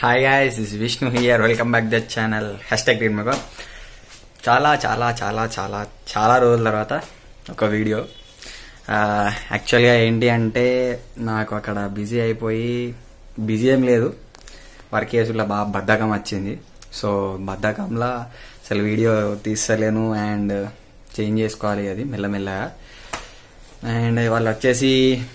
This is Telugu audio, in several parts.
Hi guys is Vishnu here welcome back the channel hashtag green mega చాలా చాలా చాలా చాలా చాలా రోజుల తర్వాత ఒక వీడియో యాక్చువల్గా ఏంటి అంటే నాకు అక్కడ బిజీ అయిపోయి బిజీ ఏం లేదు వర్క్ కేసులో బాగా బద్ధకం వచ్చింది సో బద్ధకంలో అసలు వీడియో తీస్తలేను అండ్ చేంజ్ చేసుకోవాలి అది మెల్లమెల్లగా అండ్ వాళ్ళు వచ్చేసి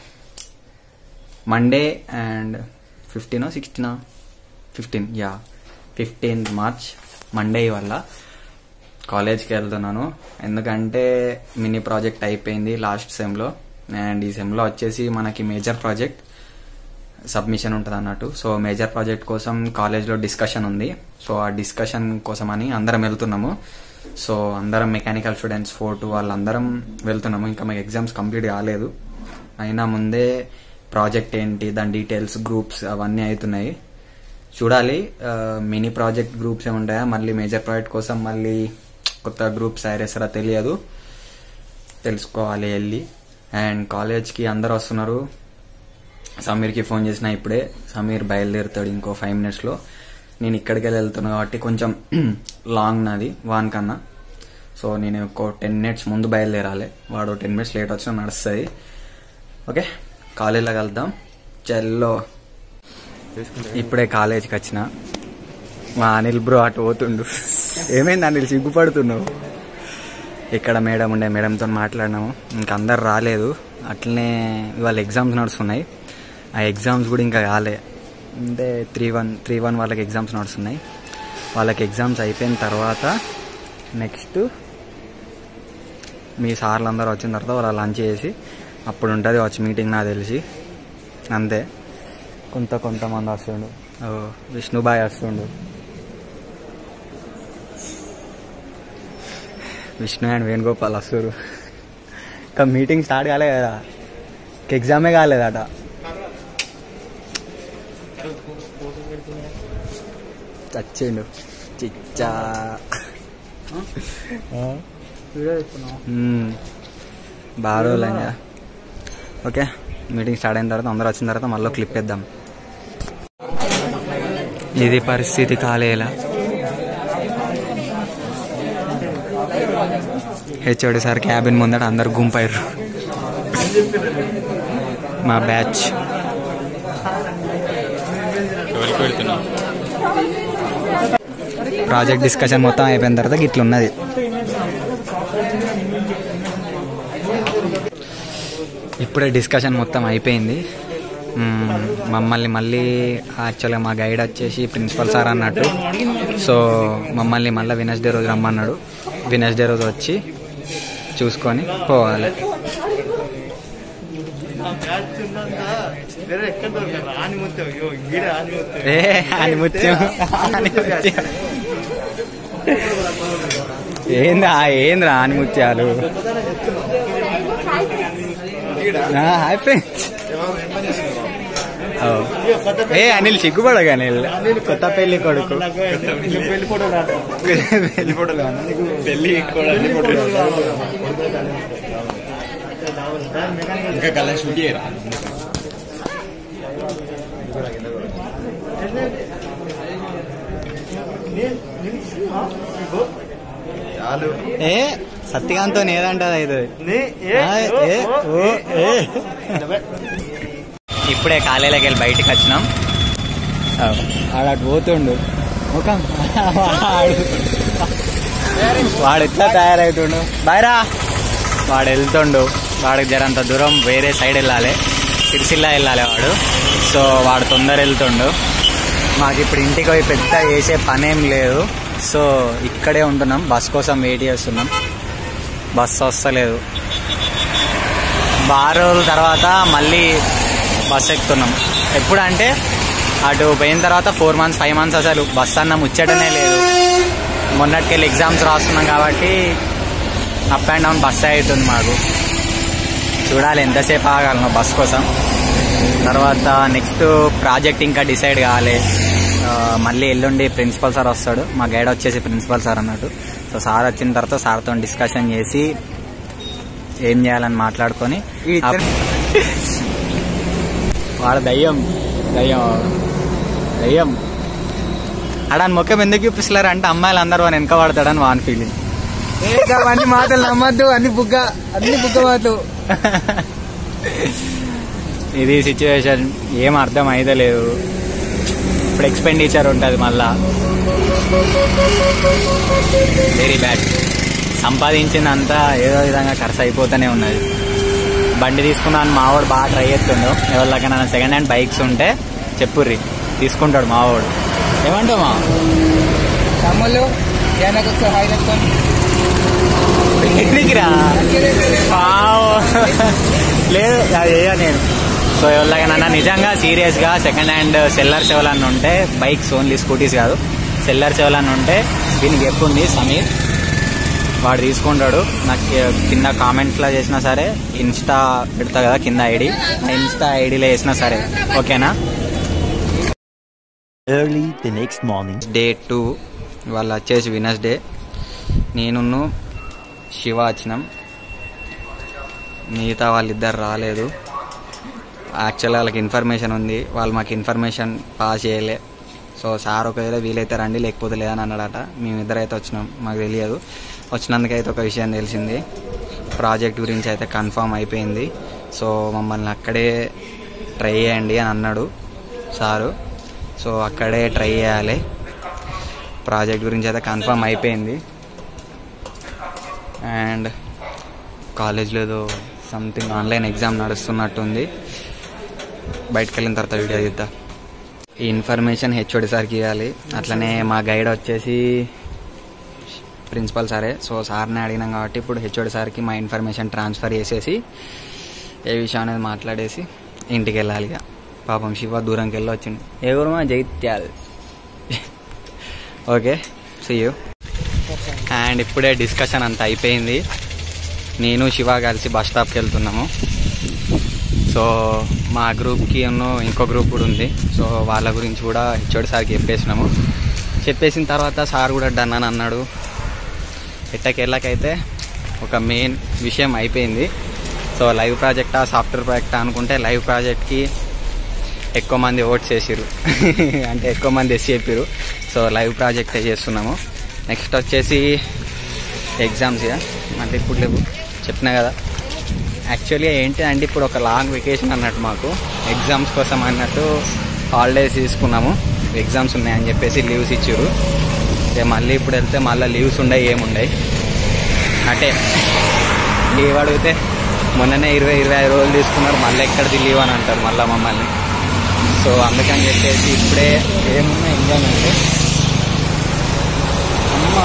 మండే అండ్ ఫిఫ్టీనో సిక్స్టీనా fifteen ya fifteenth March Monday వల్ల కాలేజ్కి వెళ్తున్నాను ఎందుకంటే మినీ ప్రాజెక్ట్ అయిపోయింది లాస్ట్ సెమ్లో అండ్ ఈ సెమ్లో వచ్చేసి మనకి మేజర్ ప్రాజెక్ట్ సబ్మిషన్ ఉంటుంది అన్నట్టు సో మేజర్ ప్రాజెక్ట్ కోసం కాలేజ్లో డిస్కషన్ ఉంది సో ఆ డిస్కషన్ కోసమని అందరం వెళ్తున్నాము సో అందరం మెకానికల్ స్టూడెంట్స్ ఫోర్ టూ వాళ్ళందరం వెళ్తున్నాము ఇంకా మాకు ఎగ్జామ్స్ కంప్లీట్ కాలేదు అయినా ముందే ప్రాజెక్ట్ ఏంటి దాని డీటెయిల్స్ గ్రూప్స్ అవన్నీ అవుతున్నాయి చూడాలి మినీ ప్రాజెక్ట్ గ్రూప్స్ ఏ ఉంటాయా మళ్ళీ మేజర్ ప్రాజెక్ట్ కోసం మళ్ళీ కొత్త గ్రూప్స్ తయారు చేస్తారా తెలియదు తెలుసుకోవాలి వెళ్ళి అండ్ కాలేజ్కి అందరు వస్తున్నారు సమీర్కి ఫోన్ చేసిన ఇప్పుడే సమీర్ బయలుదేరుతాడు ఇంకో ఫైవ్ మినిట్స్లో నేను ఇక్కడికి వెళ్ళి వెళ్తున్నా కాబట్టి కొంచెం లాంగ్ నాది వాన్ కన్నా సో నేను ఒక టెన్ మినిట్స్ ముందు బయలుదేరాలి వాడు టెన్ మినిట్స్ లేట్ వచ్చినా నడుస్తుంది ఓకే కాలేజ్లో కలుద్దాం చెల్లో ఇప్పుడే కాలేజ్కి వచ్చిన మా అనిల్ బ్రో అటు పోతుండు ఏమైంది అనిల్ సిగ్గుపడుతున్నావు ఇక్కడ మేడం ఉండే మేడంతో మాట్లాడినాము ఇంకా అందరు రాలేదు అట్లనే ఇవాళ ఎగ్జామ్స్ నడుస్తున్నాయి ఆ ఎగ్జామ్స్ కూడా ఇంకా కాలే అంటే త్రీ వన్ త్రీ వన్ వాళ్ళకి ఎగ్జామ్స్ నడుస్తున్నాయి వాళ్ళకి ఎగ్జామ్స్ అయిపోయిన తర్వాత నెక్స్ట్ మీ సార్లు అందరూ వచ్చిన తర్వాత వాళ్ళ లంచ్ చేసి అప్పుడు ఉంటుంది వచ్చి మీటింగ్ నాకు తెలిసి అంతే కొంత కొంతమంది వస్తుండు ఓ విష్ణుబాయ్ వస్తుండు విష్ణు అండ్ వేణుగోపాల్ వస్తారు ఇంకా మీటింగ్ స్టార్ట్ కాలే కదా ఎగ్జామే కాలేదట చచ్చిండు చిచ్చా బాగా రోజులైందా ఓకే మీటింగ్ స్టార్ట్ అయిన తర్వాత అందరూ వచ్చిన తర్వాత మళ్ళీ క్లిప్ వేద్దాం ఇది పరిస్థితి కాలేలా హెచ్ఓడి సార్ క్యాబిన్ ముందట అందరు గుంపారు మా బ్యాచ్ ప్రాజెక్ట్ డిస్కషన్ మొత్తం అయిపోయిన తర్వాత గిట్ల ఉన్నది ఇప్పుడే డిస్కషన్ మొత్తం అయిపోయింది మ్మ్, మమ్మల్ని మళ్ళీ యాక్చువల్గా మా గైడ్ వచ్చేసి ప్రిన్సిపల్ సార్ అన్నట్టు సో మమ్మల్ని మళ్ళీ వినస్డే రోజు రమ్మన్నాడు వినస్డే రోజు వచ్చి చూసుకొని పోవాలి ఏ అని ముత్యం అని ముత్యం ఏందా ఏంద్రా అని ముత్యాలు హాయ్ ఫ్రెండ్స్ ఏ అనిల్ సిగ్గుపడగా అనిల్ కొత్త పెళ్లి కొడుకు పెళ్లి ఫోటోలు పెళ్లి ఇంకా కళ్ళ షూట్ చేయరా చాలు ఏ సత్తికాంతో ఏదంటది ఇది ఆ, ఏ, ఓ, ఏ. ఇప్పుడే కాలేలోకి వెళ్ళి బయటికి వచ్చినాం ఆడటు పోతుండు ముఖం వాడు వాడు ఎట్లా తయారవుతుండు బాయ్రా వాడు వెళ్తుండు వాడికి జరంత దూరం వేరే సైడ్ వెళ్ళాలి సిరిసిల్ల వెళ్ళాలి వాడు సో వాడు తొందర వెళ్తుండు మాకు ఇప్పుడు ఇంటికి పోయి పెద్ద చేసే పనేం లేదు సో ఇక్కడే ఉంటున్నాం బస్ కోసం వెయిట్ చేస్తున్నాం బస్సు వస్తలేదు బాగా రోజుల తర్వాత మళ్ళీ బస్ ఎక్కుతున్నాం ఎప్పుడంటే అటు పోయిన తర్వాత ఫోర్ మంత్స్ ఫైవ్ మంత్స్ అసలు బస్ అన్న ముచ్చటనే లేదు మొన్నటికెళ్ళి ఎగ్జామ్స్ రాస్తున్నాం కాబట్టి అప్ అండ్ డౌన్ బస్ అవుతుంది మాకు చూడాలి ఎంతసేపు ఆగలను బస్ కోసం తర్వాత నెక్స్ట్ ప్రాజెక్ట్ ఇంకా డిసైడ్ కావాలి ఆ, మళ్ళీ ఎల్లుండి ప్రిన్సిపల్ సార్ వస్తాడు మా గైడ్ వచ్చేసి ప్రిన్సిపల్ సార్ అన్నట్టు సో సార్ వచ్చిన తర్వాత సార్తో డిస్కషన్ చేసి ఏం చేయాలని మాట్లాడుకొని అప్- వాడు దయ్యం దయ్యం దయ్యం అడాని ముఖం ఎందుకు చూపిస్తున్నారు అంటే అమ్మాయిలు అందరూ వాని వెనక పడతాడని వాని ఫీలింగ్ ఏ అవన్నీ మాటలు నమ్మద్దు అన్ని బుగ్గ అన్ని బుగ్గ మాటలు ఇది సిచ్యువేషన్ ఏం అర్థం అయితే లేదు ఇప్పుడు ఎక్స్పెండిచర్ ఉంటుంది మళ్ళా వెరీ బ్యాడ్ సంపాదించిందంతా ఏదో విధంగా ఖర్చు అయిపోతూనే ఉన్నది బండి తీసుకున్నాను మావాడు బాగా ట్రై చేస్తుండు ఎవరికైనా సెకండ్ హ్యాండ్ బైక్స్ ఉంటే చెప్పుర్రి తీసుకుంటాడు మావాడు ఏమంటావు మా తమ్ముళ్ళు ఏనాకు ఒకసారి హాయ్ చెప్తాను ఎక్కడికి రా వావ్. లేదు అది వేయ నేను సో ఎవరికైనా నిజంగా సీరియస్గా సెకండ్ హ్యాండ్ సెల్లర్స్ ఎవరన్నా ఉంటే బైక్స్ ఓన్లీ స్కూటీస్ కాదు సెల్లర్స్ ఎవరన్నా ఉంటే దీనికి చెప్పుంది సమీర్ వాడు తీసుకుంటాడు నాకు కింద కామెంట్లో చేసినా సరే ఇన్స్టా పెడతా కదా కింద ఐడి ఆ ఇన్స్టా ఐడిలో వేసినా సరే ఓకేనా Early the next morning. Day two వాళ్ళు వచ్చేసి వినస్ డే నేను శివ వచ్చినాం మిగతా వాళ్ళిద్దరు రాలేదు యాక్చువల్గా వాళ్ళకి ఇన్ఫర్మేషన్ ఉంది వాళ్ళు మాకు ఇన్ఫర్మేషన్ పాస్ చేయలే సో సార్ ఒకవేళ వీలైతే రండి లేకపోతే లేదని అన్నాడట మేమిద్దరు అయితే వచ్చినాం మాకు తెలియదు వచ్చినందుకైతే ఒక విషయం తెలిసింది ప్రాజెక్ట్ గురించి అయితే కన్ఫామ్ అయిపోయింది సో మమ్మల్ని అక్కడే ట్రై చేయండి అని అన్నాడు సారు సో అక్కడే ట్రై చేయాలి ప్రాజెక్ట్ గురించి అయితే కన్ఫర్మ్ అయిపోయింది అండ్ కాలేజ్లో ఏదో సంథింగ్ ఆన్లైన్ ఎగ్జామ్ నడుస్తున్నట్టుంది బయటకు వెళ్ళిన తర్వాత వీడియో తీద్దా ఈ ఇన్ఫర్మేషన్ హెచ్ఓడి సార్కి ఇవ్వాలి అట్లనే మా గైడ్ వచ్చేసి ప్రిన్సిపల్ సారే సో సార్ని అడిగినాం కాబట్టి ఇప్పుడు హెచ్ఓడి సార్కి మా ఇన్ఫర్మేషన్ ట్రాన్స్ఫర్ చేసేసి ఏ విషయం అనేది మాట్లాడేసి ఇంటికి వెళ్ళాలి ఇక పాపం శివ దూరంకి వెళ్ళి వచ్చింది ఎవరు మా Jaityal okay see you and ఇప్పుడే డిస్కషన్ అంతా అయిపోయింది నేను శివ కలిసి బస్ స్టాప్కి వెళ్తున్నాము సో మా గ్రూప్కి ఉన్నో ఇంకో గ్రూప్ కూడా ఉంది సో వాళ్ళ గురించి కూడా హెచ్ఓడి సార్కి చెప్పేసినాము చెప్పేసిన తర్వాత సార్ కూడా డన్ అని అన్నాడు ఎట్టకెళ్ళకైతే ఒక మెయిన్ విషయం అయిపోయింది సో లైవ్ ప్రాజెక్టా సాఫ్ట్వేర్ ప్రాజెక్టా అనుకుంటే లైవ్ ప్రాజెక్ట్కి ఎక్కువ మంది ఓట్స్ వేసిరు అంటే ఎక్కువ మంది ఎస్ చెప్పారు సో లైవ్ ప్రాజెక్టే చేస్తున్నాము నెక్స్ట్ వచ్చేసి ఎగ్జామ్స్ ఇక అంటే ఇప్పుడు లేవు చెప్పినా కదా యాక్చువల్గా ఏంటి అంటే ఇప్పుడు ఒక లాంగ్ వెకేషన్ అన్నట్టు మాకు ఎగ్జామ్స్ కోసం అన్నట్టు హాలిడేస్ తీసుకున్నాము ఎగ్జామ్స్ ఉన్నాయని చెప్పేసి లీవ్స్ ఇచ్చారు ఇక మళ్ళీ ఇప్పుడు వెళ్తే మళ్ళీ లీవ్స్ ఉండవు ఏముండయి అంటే లీవ్ అడిగితే మొన్ననే ఇరవై ఇరవై ఐదు రోజులు తీసుకున్నారు మళ్ళీ ఎక్కడిది లీవ్ అని అంటారు మళ్ళీ మమ్మల్ని సో అందుకని చెప్పేసి ఇప్పుడే ఏమున్నా ఎంజాయ్మెంట్ అమ్మా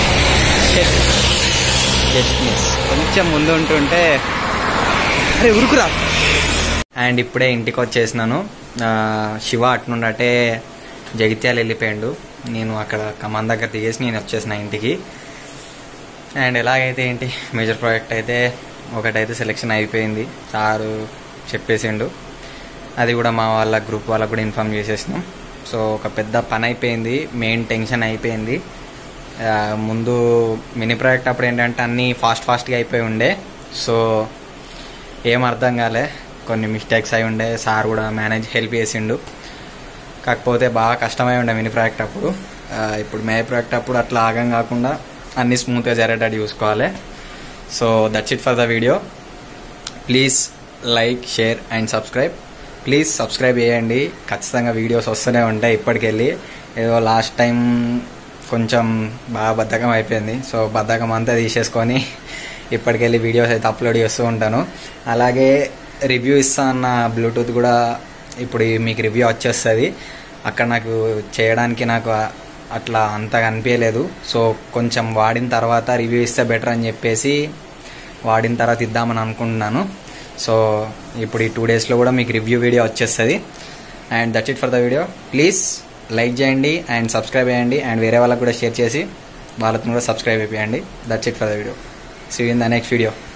జస్ట్ మిస్ కొంచెం ముందు ఉంటుంటే అరే ఉరుకురా అండ్ ఇప్పుడే ఇంటికి వచ్చేసినాను ఆ, శివ అట్నుండి అటే జగిత్యాల వెళ్ళిపోయాడు నేను అక్కడ కమాన్ దగ్గర దిగేసి నేను వచ్చేసిన ఇంటికి అండ్ ఎలాగైతే ఏంటి మేజర్ ప్రాజెక్ట్ అయితే ఒకటైతే సెలెక్షన్ అయిపోయింది సారు చెప్పేసిండు అది కూడా మా వాళ్ళ గ్రూప్ వాళ్ళకు కూడా ఇన్ఫామ్ చేసేసినాం సో ఒక పెద్ద పని అయిపోయింది మెయిన్ టెన్షన్ అయిపోయింది ఆ, ముందు మినీ ప్రాజెక్ట్ అప్పుడు ఏంటంటే అన్నీ ఫాస్ట్ ఫాస్ట్గా అయిపోయి ఉండే సో ఏం అర్థం కాలే కొన్ని మిస్టేక్స్ అయి ఉండే సార్ కూడా మేనేజ్ హెల్ప్ చేసిండు కాకపోతే బాగా కష్టమై ఉండే మినీ ప్రాజెక్ట్ అప్పుడు ఆ, ఇప్పుడు మే ప్రాజెక్ట్ అప్పుడు అట్లా ఆగం కాకుండా అన్నీ స్మూత్గా జరిగేటట్టు చూసుకోవాలి so that's it for the video please like share and subscribe please subscribe చేయండి ఖచ్చితంగా వీడియోస్ వస్తూనే ఉంటాయి ఇప్పటికెళ్ళి ఏదో లాస్ట్ టైం కొంచెం బాగా బద్ధకం అయిపోయింది సో బద్ధకం అంతా తీసేసుకొని ఇప్పటికెళ్ళి వీడియోస్ అయితే అప్లోడ్ చేస్తూ ఉంటాను అలాగే రివ్యూ ఇస్తా అన్న బ్లూటూత్ కూడా ఇప్పుడు మీకు రివ్యూ వచ్చేస్తుంది అక్కడ నాకు చేయడానికి నాకు ఆ- అట్లా అంతగా అనిపించలేదు సో కొంచెం వాడిన తర్వాత రివ్యూ ఇస్తే బెటర్ అని చెప్పేసి వాడిన తర్వాత ఇద్దామని అనుకుంటున్నాను సో ఇప్పుడు ఈ టూ డేస్లో కూడా మీకు రివ్యూ వీడియో వచ్చేస్తుంది and that's it for the video please like చేయండి అండ్ సబ్స్క్రైబ్ చేయండి అండ్ వేరే వాళ్ళకి కూడా షేర్ చేసి వాళ్ళతో కూడా సబ్స్క్రైబ్ అయిపోయండి that's it for the video see in the next video